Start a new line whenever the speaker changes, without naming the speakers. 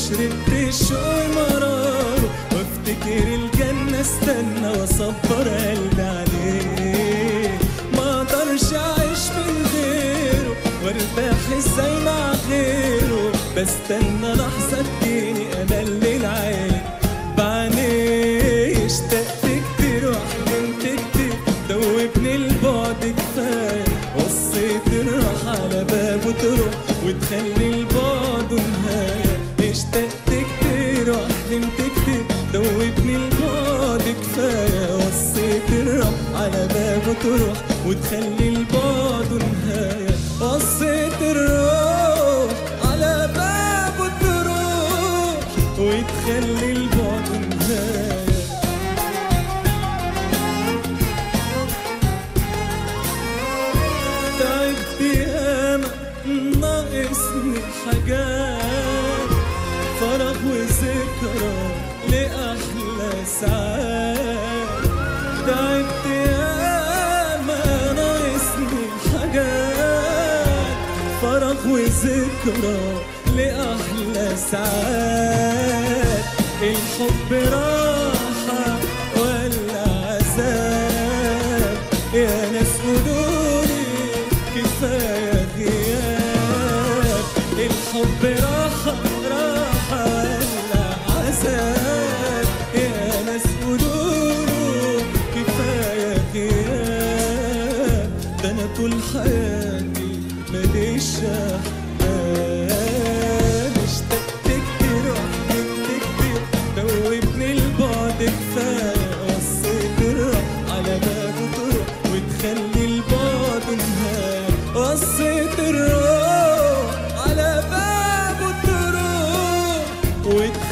شربت الشوق مراره وافتكر الجنة استنى واصبر قلبي عليه ما اقدرش اعيش من غيره وارتاح ازاي مع غيره بستنى لحظة تجيني امل للعين بعينيه اشتقت كتير وحلمت كتير دوبني البعد كفاية وصيت الراحة على بابه تروح وتخلي البعد نهاية اشتقت كتير وحلمت كتير دوبني البعد كفاية وصيت الراحة على بابه تروح وتخلي البعد نهاية وصيت الروح على بابه تروح وتخلي البعد نهاية تعبت ياما ناقصني حاجات فرح وذكرى لأحلى ساعات تعبت ياما ناقصني حاجات فرح وذكرى لأحلى ساعات الحب راحة ولا عذاب يا ناس قولولي كفاية غياب الحب راحة راحة ولا عذاب يا ناس قولولي كفاية غياب ده أنا طول حياتي ماليش أحباب اشتقت كتير وحكيت كتير دوبني البعد كفاية وصيت الروح على بابه تروح وتخلي البعد نهاية وصيت الروح على بابه تروح وتخلي